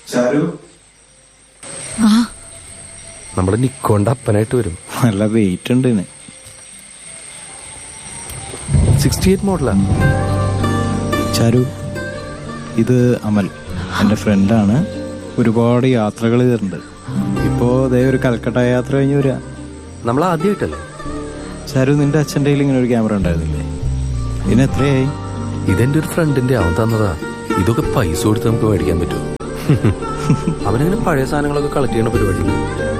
ചാരു ആ നമ്മുടെ നിക്കോന്റെ അപ്പനായിട്ട് വരും നല്ല വെയിറ്റ് ഉണ്ട് ഇതിന് സിക്സ്റ്റി എയ്റ്റ് മോഡലാ ചാരു ഇത് അമൽ എൻ്റെ ഫ്രണ്ടാണ് ഒരുപാട് യാത്രകൾ ചെയ്തിട്ടുണ്ട് ഇപ്പോൾ ദേ ഒരു കൽക്കട്ട യാത്ര കഴിഞ്ഞ് വരിക നമ്മൾ ആദ്യമായിട്ടല്ലേ ചാരു നിന്റെ അച്ഛൻ്റെ കയ്യിൽ ഇങ്ങനെ ഒരു ക്യാമറ ഉണ്ടായിരുന്നില്ലേ ഇതിന് എത്രയായി ഇതെന്റെ ഒരു ഫ്രണ്ടിന്റെ അവൻ തന്നതാ ഇതൊക്കെ പൈസ കൊടുത്ത് നമുക്ക് മേടിക്കാൻ പറ്റുമോ അവനങ്ങനെ പഴയ സാധനങ്ങളൊക്കെ കളക്ട് ചെയ്യണ പരിപാടി